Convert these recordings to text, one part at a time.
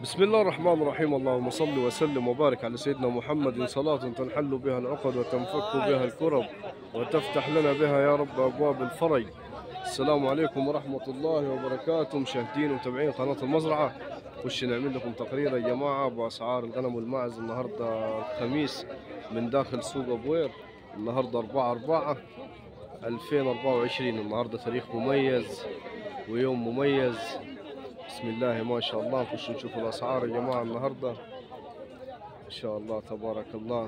بسم الله الرحمن الرحيم اللهم صل وسلم وبارك على سيدنا محمد صلاة تنحل بها العقد وتنفك بها الكرب وتفتح لنا بها يا رب أبواب الفرج السلام عليكم ورحمة الله وبركاته مشاهدين ومتابعين قناة المزرعة خش نعمل لكم تقرير يا جماعة بأسعار الغنم والماعز النهاردة الخميس من داخل سوق أبوير النهاردة 4 4 2024 النهاردة تاريخ مميز ويوم مميز بسم الله ما شاء الله نخش نشوف الأسعار يا جماعة النهاردة إن شاء الله تبارك الله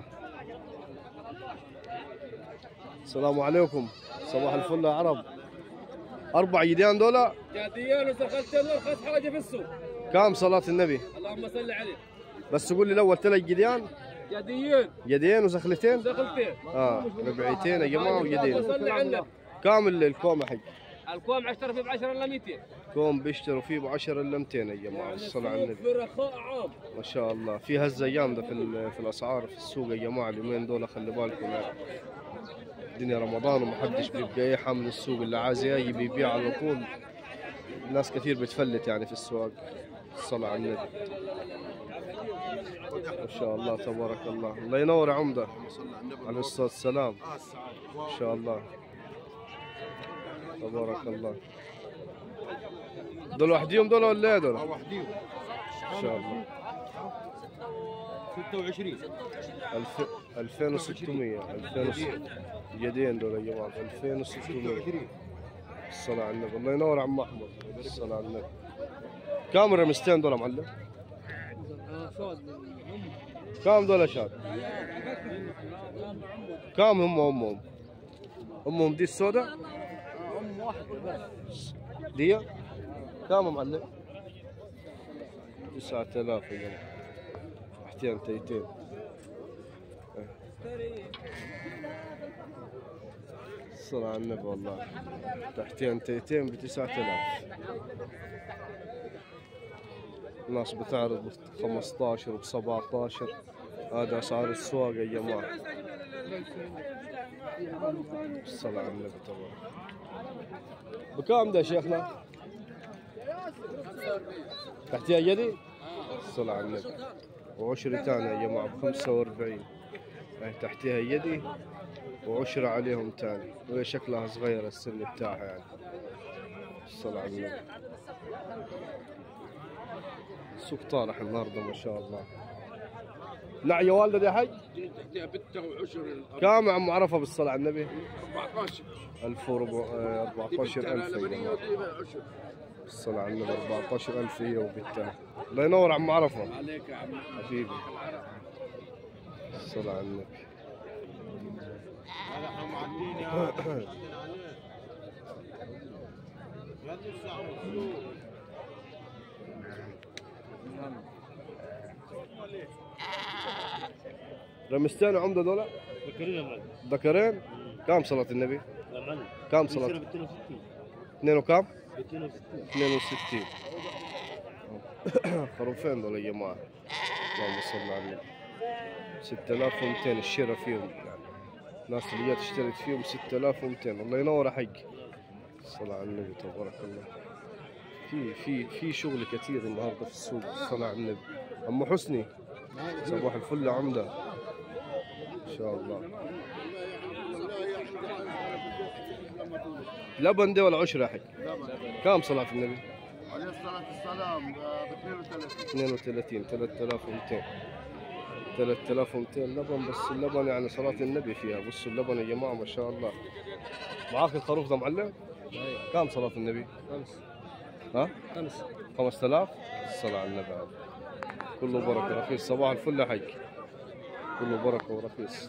السلام عليكم صباح الفل يا عرب أربع جديان دولار جاديان وسخلتين ارخص حاجه في السوق كام صلاة النبي اللهم صل عليه بس قول لي الأول ثلاث جديان جاديين يدين وسخلتين سخلتين اه ربعيتين يا جماعة اللهم ويدين صل على النبي كام ال- الكوم يا حق الكوم اشترى فيه ب 10 الا 200 كوم بيشتروا فيه ب 10 الا 200 يا جماعة الصلاة على النبي في رخاء عام ما شاء الله في هزة جامدة في ال- في الأسعار في السوق يا جماعة اليومين دول خلي بالكم يعني الدنيا رمضان ومحدش بيبقى ايه حامل السوق اللي عايز يجي بيبيع على طول ناس كثير بتفلت يعني في السواق الصلاة على النبي ما شاء الله تبارك الله الله ينور يا عمدة عليه الصلاة والسلام ما شاء الله تبارك الله دول وحديهم دول ولا ايه دول؟ وحديهم ما شاء الله 26 الف... 2600 2600 يدين دول يا جماعه 2600 الصلاة على النبي الله ينور عم احمد الصلاة على النبي كم رمستين دول يا معلم؟ كم دول يا شاب؟ كم هم امهم؟ امهم دي السوداء؟ ام واحد بس دي كم يا معلم؟ 9000 يا جماعه تحتين تيتين الصلاة على النبي والله تحتين تيتين بتسعة آلاف الناس بتعرض ب 15 وب 17 هذا أسعار السواق يا جماعة الصلاة على النبي تبارك بكام ده يا شيخنا؟ تحتيها يدي؟ الصلاة على النبي وعشرة تاني يا جماعة بخمسة وأربعين هاي تحتيها يدي وعشرة عليهم تاني وهي شكلها صغيرة السن بتاعها يعني الصلاة على النبي السوق طارح النهارده ما شاء الله نعم يا والدة يا حي تحتها بتة وعشر كام يا عم عرفة بالصلاة على النبي 14 14 ألف يا لبنية جماعة وتجيبها عشر الصلاة على النبي 14 ألف هي وبنتها الله ينور عم عرفة عليك يا عم حبيبي الصلاة على النبي احنا معدين يا رمستين عمدة دولار بكرين يا معلم ذكرين كام صلاة النبي يا معلم كام بيصير صلاة ب 62 اثنين وكام 62 62 خروفين دول يا جماعة اللهم صل على النبي 6200 الشراء فيهم يعني الناس اللي جت اشترت فيهم 6200 الله ينور حق الصلاة على النبي تبارك الله في في في شغل كثير النهارده في السوق الصلاة على النبي أم حسني صباح الفل يا عمدة إن شاء الله لبن دي ولا عشرة يا حق كم صلاة النبي؟ عليه الصلاة والسلام ب 32 32 3200 3200 لبن بس اللبن يعني صلاة النبي فيها بصوا اللبن يا جماعة ما شاء الله معاك الخروف ده معلم؟ كم صلاة النبي؟ خمس ها؟ خمس 5000 الصلاة على النبي هذا كله بركة رخيص صباح الفل يا حق كله بركة ورخيص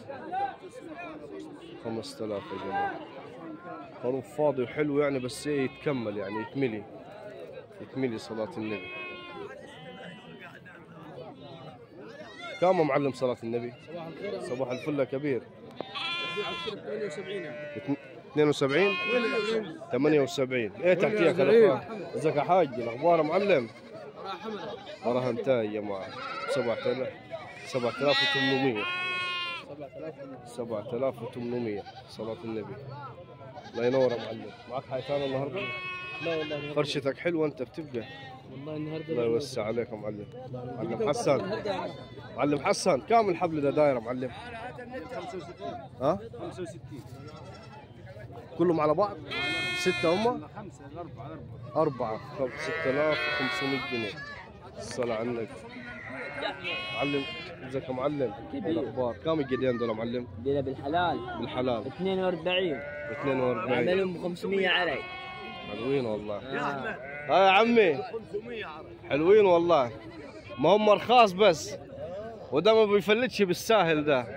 5000 يا جماعة خروف فاضي وحلو يعني بس ايه يتكمل يعني يكملي يكملي صلاة النبي كم معلم صلاة النبي؟ صباح الخير صباح الفل يا كبير 78 يعني اتن- 72 78 ايه تحتيها كلام ازيك يا حاج الاخبار يا معلم وراها انتهى يا جماعه 7000 7800 7800 صلاة النبي الله ينور يا معلم معك حيتان النهارده لا والله فرشتك حلوه انت بتبقى والله النهارده الله يوسع عليك يا معلم معلم حسن معلم حسن كم الحبل ده داير يا معلم 65 ها 65 كلهم على بعض ستة هم خمسة الأربعة الأربعة أربعة خمسة ستة آلاف وخمسمية جنيه الصلاة على النبي معلم ازيك يا معلم الأخبار كم الجديان دول يا معلم دينا بالحلال بالحلال 42 42 عملهم ب 500 عرق حلوين والله آه. ها يا عمي حلوين والله ما هم رخاص بس وده ما بيفلتش بالساهل ده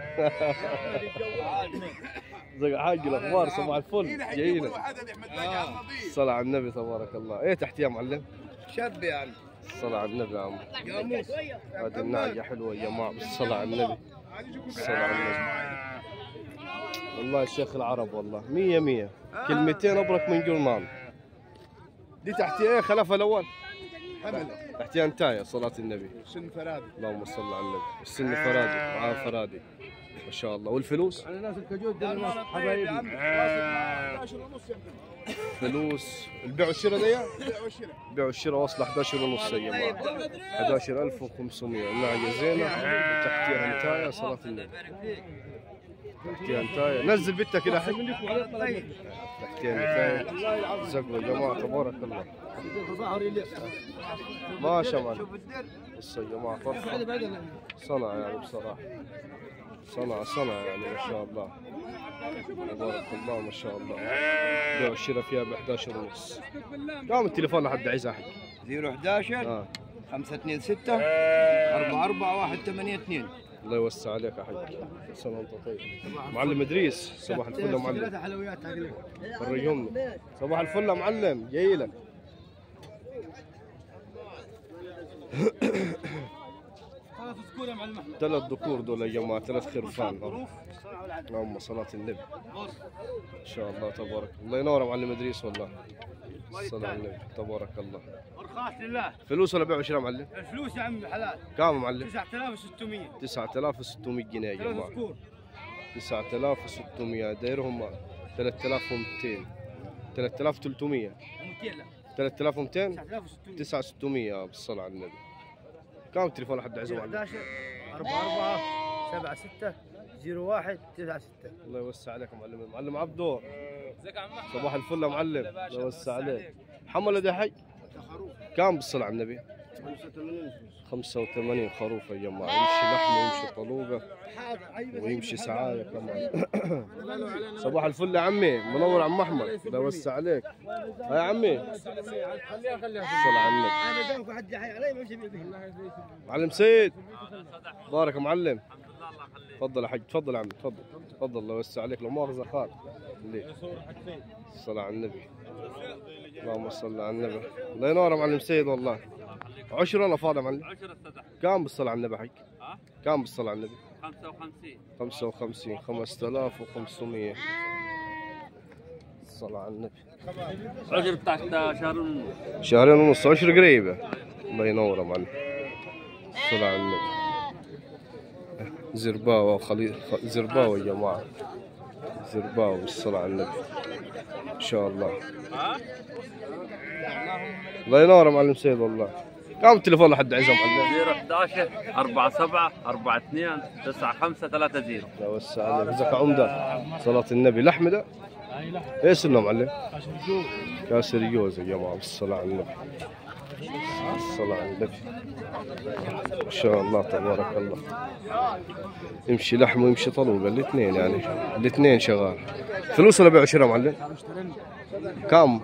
زي حاج الاخبار صباح الفل جايين الصلاة على النبي تبارك الله ايه تحت يا معلم شاب يعني الصلاة على النبي يا عم هذه النعجة حلوة يا جماعة بالصلاة على النبي الصلاة على النبي والله الشيخ العرب والله مية مية كلمتين أبرك من جرنان دي تحتي ايه خلفها الأول حمل تحتي انتايا صلاة النبي سن فرادي اللهم صل على النبي السن فرادي معاه فرادي ما شاء الله والفلوس على ناس الكجود دول ناس حبايبي 11 ونص فلوس البيع والشراء دي البيع والشراء وصل 11 ونص يا جماعه 11500 النعجه زينه وتحتيها انتايا صلاه النبي تحتيها انتايا نزل بنتك كده حق تحتيها انتايا زقوا يا جماعه تبارك الله ما شاء الله بص يا جماعه فرحه صنع يعني بصراحه صنع صنع يعني ما شاء الله تبارك الله ما شاء الله بيع والشراء فيها ب 11 ونص كم التليفون لحد عايز احد 011 اه 526 44182 الله يوسع عليك يا حاج كل سنه وانت طيب معلم ادريس صباح الفل يا معلم حلويات عليك فرجهم صباح الفل يا معلم جاي لك ثلاث سكور يا معلم احمد ثلاث ذكور دول يا جماعه ثلاث خرفان اللهم صلاة النبي ان شاء الله تبارك الله ينور يا معلم ادريس والله الصلاة على النبي تبارك الله ارخاص لله فلوس ولا بيع وشراء معلم الفلوس يا عمي حلال كم يا معلم 9600 9600 جنيه يا ثلاث جماعه سكور 9600 دايرهم 3200 3300 200 لا 3200 9600 9600 بالصلاة على النبي كم التليفون لحد عزوم عليه 11 44 7 6 01 9 6 الله يوسع عليك يا معلم معلم عبدو صباح الفل يا معلم الله يوسع عليك محمد لدي حي كم بالصلاة على النبي 85 خروف يا جماعة يمشي لحمه ويمشي طلوقة ويمشي سعاية كمان صباح الفل يا عمي منور عم أحمد الله يوسع عليك ها يا عمي الصلاة على النبي انا دامك حد يحيي علي ما به معلم سيد بارك يا معلم تفضل يا حاج تفضل يا عمي تفضل تفضل الله يوسع عليك لو مؤاخذة خال ليه الصلاة على النبي اللهم صل على النبي الله ينور يا معلم سيد والله عشرة ولا فاضي يا معلم؟ عشرة الصدح كم بالصلاة على النبي حق؟ ها؟ كم بالصلاة على النبي؟ 55 55 5500 الصلاة على النبي عشرة تحت شهر ونص شهرين ونص عشر قريبة الله ينور يا معلم الصلاة على النبي زرباوة وخليل خ- زرباوة يا جماعة زرباوة بالصلاة على النبي إن شاء الله الله ينور يا معلم سيد والله كم التليفون لحد عزم معلم 011 47 42 95 30 لا وسع عليك جزاك عمدة صلاة النبي لحم ده ايش انه معلم؟ كاسر يوز يا جماعة بالصلاة على النبي الصلاة على النبي ما شاء الله تبارك الله يمشي لحم ويمشي طلوقة الاثنين يعني الاثنين شغال فلوس ولا بيع وشراء معلم؟ كم؟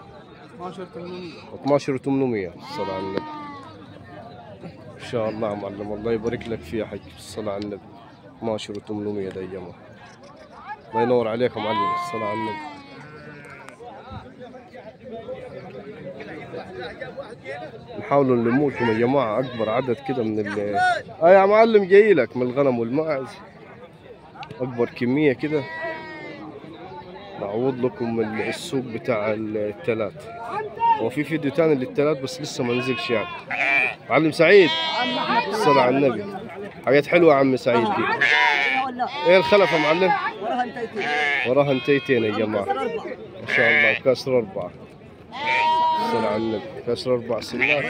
12 800 الصلاة على النبي ان شاء الله يا معلم الله يبارك لك فيها حق الصلاة على النبي 12 و800 ده يا جماعة الله ينور عليكم معلم الصلاة على النبي نحاولوا نلموا لكم يا جماعة أكبر عدد كده من ال آه يا معلم جاي لك من الغنم والماعز أكبر كمية كده نعوض لكم ال- السوق بتاع التلات وفي فيديو تاني للتلات بس لسه ما نزلش يعني معلم سعيد الصلاة على النبي حاجات حلوة يا عم سعيد دي ايه الخلف يا معلم وراها انتيتين يا جماعة ما شاء الله كسر أربعة الصلاة على النبي كسر أربع سنات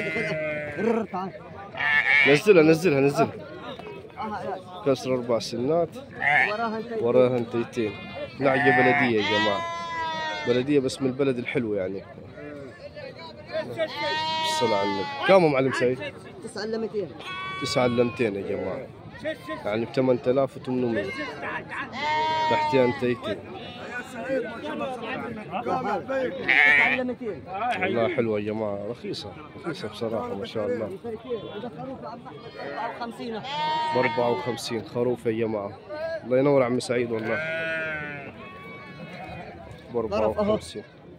نزلها نزلها نزلها كسر أربع سنات وراها انتيتين نعجة بلدية يا جماعة بلدية بس من البلد الحلو يعني الصلاة على النبي كم معلم سعيد؟ تسعة إلا 200 تسعة إلا 200 يا جماعة يعني ب 8800 تحتها انتيتين تسعة إلا 200 والله حلوة يا جماعة رخيصة رخيصة بصراحة ما شاء الله إذا خروف 54 ب 54 خروف يا جماعة الله ينور عم سعيد والله ب 54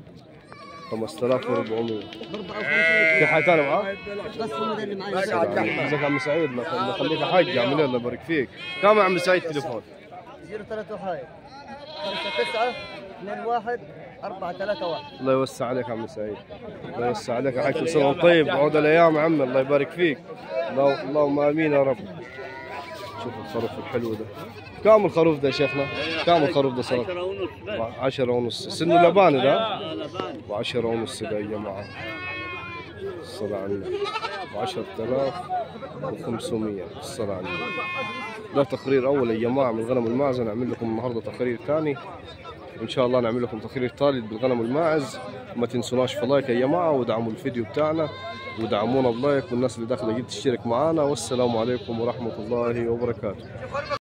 5400 ب 54 في حاجة ثانية معاه؟ بس هم ده اللي معي جزاك عم سعيد الله الله يخليك يا حاج عامل الله يبارك فيك كم يا عم سعيد تليفون؟ 03 وحايد 5 9 2 1 4 3 1 الله يوسع عليك عم سعيد الله يوسع عليك يا حاج كل سنة وأنت طيب عود الأيام يا عم الله يبارك فيك الله- اللهم آمين يا رب شوف الخروف الحلو ده كم الخروف ده يا شيخنا؟ كم الخروف ده صار؟ 10 ونص بس عشرة ونص سنه لباني ده آه، لبان وعشرة ونص ده يا جماعة الصلاة على النبي وعشرة آلاف وخمسمية الصلاة على النبي ده تقرير أول يا جماعة من غنم الماعز نعمل لكم النهاردة تقرير ثاني إن شاء الله نعمل لكم تقرير ثالث بالغنم الماعز ما تنسوناش في لايك يا جماعة ودعموا الفيديو بتاعنا ودعمونا بلايك والناس اللي داخلة جد تشترك معانا والسلام عليكم ورحمة الله وبركاته